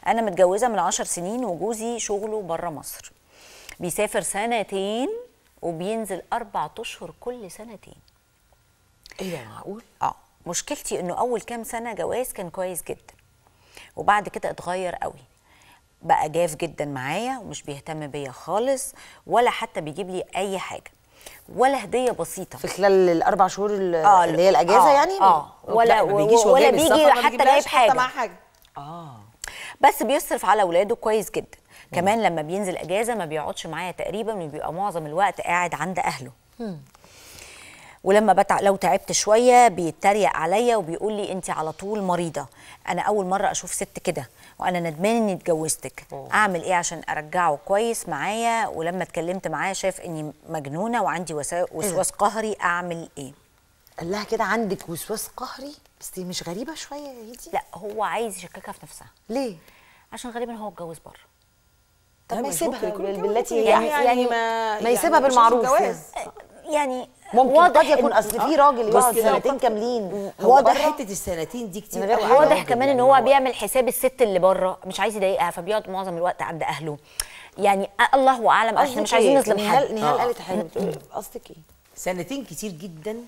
انا متجوزه من عشر سنين وجوزي شغله بره مصر بيسافر سنتين وبينزل اربع اشهر كل سنتين ايه ده معقول اه مشكلتي انه اول كام سنه جواز كان كويس جدا وبعد كده اتغير قوي بقى جاف جدا معايا ومش بيهتم بيا خالص ولا حتى بيجيب لي اي حاجه ولا هديه بسيطه في خلال الاربع شهور ال- آه، اللي هي الاجازه آه، يعني اه ولا لا، ما بيجيش ولا وجاي بيجي بالسفر، ما حتى بيجيبلهاش جايب حاجه معاه حاجه اه بس بيصرف على اولاده كويس جدا كمان لما بينزل اجازه ما بيقعدش معايا تقريبا وبيبقى معظم الوقت قاعد عند اهله ولما بتع... لو تعبت شويه بيتريق عليا وبيقول لي انت على طول مريضه انا اول مره اشوف ست كده وانا ندمان اني اتجوزتك اعمل ايه عشان ارجعه كويس معايا ولما اتكلمت معاه شاف اني مجنونه وعندي وسا... وسواس قهري اعمل ايه قال لها كده عندك وسواس قهري بس دي مش غريبه شويه يا هيدي لا هو عايز يشككها في نفسها ليه عشان غالبا هو اتجوز بره طب لا، ما مش يسيبها ممكن يكون بال- كده، بالتي ممكن يعني, يعني يعني ما- ما يسيبها يعني مش بالمعروف الجواز. يعني ممكن واضح قد يكون إن- اصل في راجل بص يقعد كده سنتين وقد- كاملين هو واضح- حته السنتين دي كتير من غير قوي حاجة. على واضح الراجل كمان ان يعني هو بيعمل حساب الست اللي بره مش عايز يضايقها فبيقعد معظم الوقت عند اهله يعني الله اعلم احنا مش عايزين نظلم نهال حد نهال آه. قالت حاجه بتقول قصدك ايه سنتين كتير جدا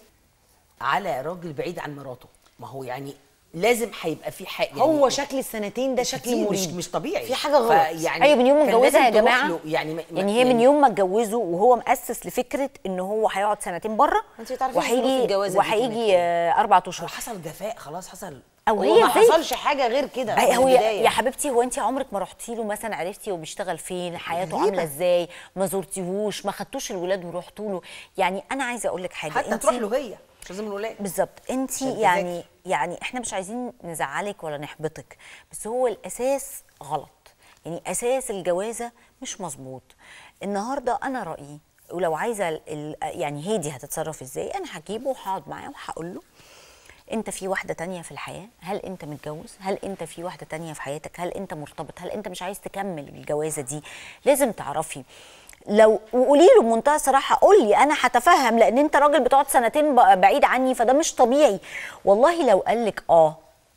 على راجل بعيد عن مراته ما هو يعني لازم هيبقى في حاجه يعني هو شكل السنتين ده شكل كتير مش مريب مش طبيعي في حاجة غلط. فيعني ايوه من يوم ما كان اتجوزها يا لازم تروح جماعه له يعني ما- ما- يعني هي من يوم ما اتجوزوا وهو مؤسس لفكره ان هو هيقعد سنتين بره انتي تعرفي ظروف وهيجي الجوازة دي وهيجي كانت آه، اربع هو اشهر حصل جفاء خلاص حصل او هو هي ما ازاي حصلش حاجه غير كده أي من هو يا, البداية. يا حبيبتي هو انت عمرك ما رحتي له مثلا عرفتي هو بيشتغل فين حياته غريبة. عامله ازاي ما زرتيهوش ما خدتوش الولاد ورحتوا له يعني انا عايزه اقول لك حاجه حتى انتي- تروح له هي مش لازم الولاد بالظبط انت عشان يعني تذاكر. يعني احنا مش عايزين نزعلك ولا نحبطك بس هو الاساس غلط يعني اساس الجوازه مش مظبوط النهارده انا رايي ولو عايزه ال- ال- يعني هيدي هتتصرف ازاي انا هجيبه وهقعد معاه وهقول له انت في واحده تانية في الحياه هل انت متجوز هل انت في واحده تانية في حياتك هل انت مرتبط هل انت مش عايز تكمل الجوازه دي لازم تعرفي لو وقولي له بمنتهى الصراحه قول لي انا هتفهم لان انت راجل بتقعد سنتين ب- بعيد عني فده مش طبيعي والله لو قال لك اه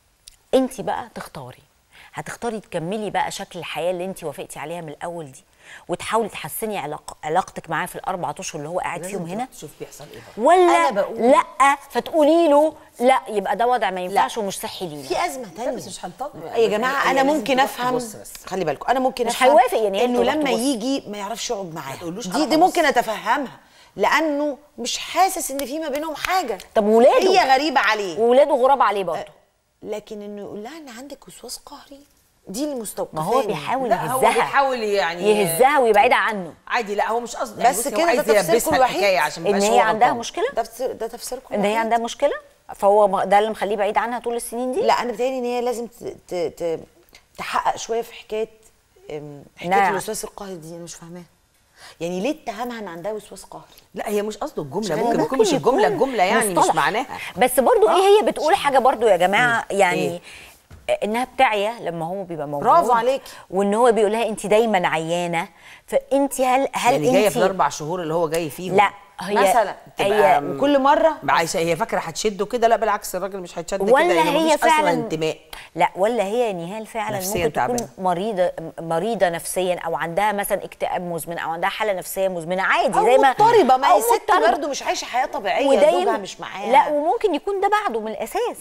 انت بقى تختاري هتختاري تكملي بقى شكل الحياه اللي انت وافقتي عليها من الاول دي وتحاولي تحسني علاق... علاقتك معاه في الاربع اشهر اللي هو قاعد فيهم لازم هنا تروح تشوف بيحصل ايه بقى ولا أنا بقول- لا فتقولي له لا يبقى ده وضع ما ينفعش ومش صحي لينا في ازمه لا تانية بس مش هنطبق يا جماعه انا ممكن افهم بص بس خلي بالكم انا ممكن مش افهم هيوافق يعني هي انه تروح لما تبص. يجي ما يعرفش يقعد معاها تقولوش دي أنا دي هبص. ممكن اتفهمها لانه مش حاسس ان في ما بينهم حاجه طب ولاده هي غريبه عليه وولاده غراب عليه برضه لكن انه يقول لها ان عندك وسواس قهري دي اللي مستوقفاني ما هو بيحاول لا هو يهزها بيحاول يعني يهزها ويبعدها عنه عادي لا هو مش قصده بس بصي هو كده عايز ده تفسيركم يلبسها الوحيد؟ الحكايه عشان ما ان يبقاش هي هو عندها غلطان. مشكله ده تفسير ده تفسيركم ان هي الوحيد؟ عندها مشكله فهو م- ده اللي مخليه بعيد عنها طول السنين دي لا انا بتهيألي ان هي لازم ت... ت... ت... تحقق شويه في حكايه أم، حكايه نعم. الوسواس القهري دي انا مش فاهماها يعني ليه اتهمها ان عندها وسواس قهري لا هي مش قصده الجمله غريبة. ممكن يكون مش الجمله الجمله يعني مش مصطلح. معناها بس برضو ايه هي بتقول حاجه برضو يا جماعه يعني إيه؟ انها بتعيا لما هو بيبقى موجود برافو عليكي. وان هو بيقول لها انت دايما عيانه فانت هل هل يعني جايه انت في الاربع شهور اللي هو جاي فيهم لا هي مثلا هي تبقى- وكل مره عايشه هي فاكره هتشده كده لا بالعكس الراجل مش هيتشد كده ولا لأنه هي مفيش أصلاً فعلا انتماء لا ولا هي نهال فعلا نفسياً ممكن تكون تعبانة. مريضه مريضه نفسيا او عندها مثلا اكتئاب مزمن او عندها حاله نفسيه مزمنه عادي او زي ما مضطربه ما أو هي ست مضطربة. برضه مش عايشه حياه طبيعيه وده زوجها يم- مش معاها لا وممكن يكون ده بعده من الاساس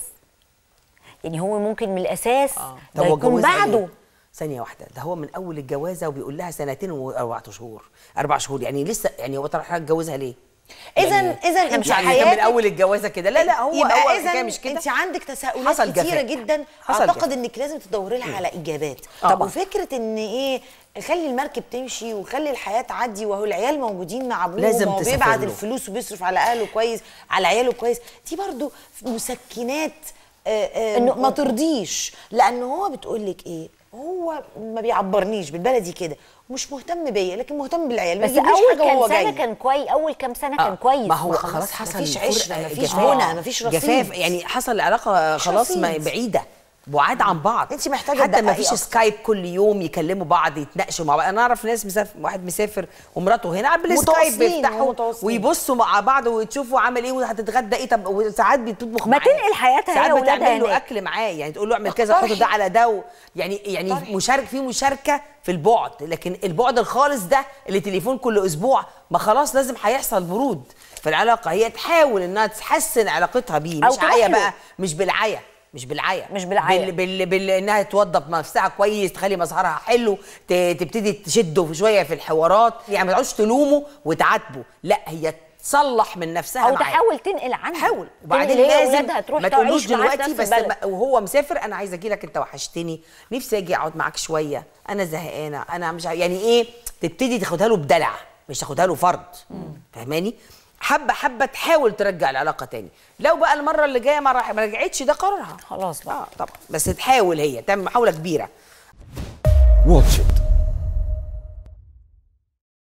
يعني هو ممكن من الاساس ده هو يكون جوزها بعده إيه؟ ثانية واحدة ده هو من أول الجوازة وبيقول لها سنتين وأربع شهور أربع شهور يعني لسه يعني هو طرح اتجوزها ليه؟ اذا يعني اذا مش انت يعني كان من حياتك أول الجوازة كده لا لا هو يبقى هو اذا الحكاية مش كده انت عندك تساؤلات حصل كتيره جفاء. جدا حصل اعتقد جفاء. انك لازم تدوري لها على اجابات طبعا. وفكره ان ايه خلي المركب تمشي وخلي الحياه تعدي وهو العيال موجودين مع ابوهم لازم وهو تسافر بيبعت له. الفلوس وبيصرف على اهله كويس على عياله كويس دي برضو مسكنات آه، آه، إنه- ما ترضيش لان هو بتقول لك ايه هو ما بيعبرنيش بالبلدي كده مش مهتم بيا لكن مهتم بالعيال ما بس بيجيبليش اول حاجه وهو كام سنه جاي كان كويس اول كام سنه كان آه، كويس ما هو خلاص، خلاص حصل مفيش فرق عشرة، مفيش جفاف. غنى، مفيش رصيد. جفاف يعني حصل علاقة خلاص ما رصيد. بعيدة بعاد عن بعض أنت محتاجة حتى ما تدققي فيش أكتر. سكايب كل يوم يكلموا بعض يتناقشوا مع بعض انا اعرف ناس مسافر واحد مسافر ومراته هنا بالسكايب متواصلين بيفتحوا ومتواصلين. ويبصوا مع بعض وتشوفوا عامل ايه وهتتغدى ايه طب وساعات بتطبخ ما معاه. تنقل حياتها هي ساعات وولادها بتعمل له هناك. اكل معاه يعني تقول له اعمل كذا حط طرحي. ده على ده و... يعني يعني طرحي. مشارك في مشاركه في البعد لكن البعد الخالص ده اللي تليفون كل اسبوع ما خلاص لازم هيحصل برود في العلاقه هي تحاول انها تحسن علاقتها بيه أو مش تروح عيا له. بقى مش بالعيا مش بالعيا مش بالعيا. بال... بال... بال... انها توضب نفسها كويس تخلي مظهرها حلو ت... تبتدي تشده شويه في الحوارات يعني ما تقعدش تلومه وتعاتبه لا هي تصلح من نفسها او معاه. تحاول تنقل عنها حاول وبعدين تنقل هي لازم وولادها تروح ما تقولوش تعيش معاه في دلوقتي نفس بس البلد. ما- وهو مسافر انا عايزه اجي لك انت وحشتني نفسي اجي اقعد معاك شويه انا زهقانه انا مش عارف- يعني ايه تبتدي تاخدها له بدلع مش تاخدها له فرض فاهماني حبه حبه تحاول ترجع العلاقه تاني لو بقى المره اللي جايه ما راح- ما رجعتش ده قرارها خلاص بقى اه طبعا بس تحاول هي تعمل محاوله كبيره واتش إت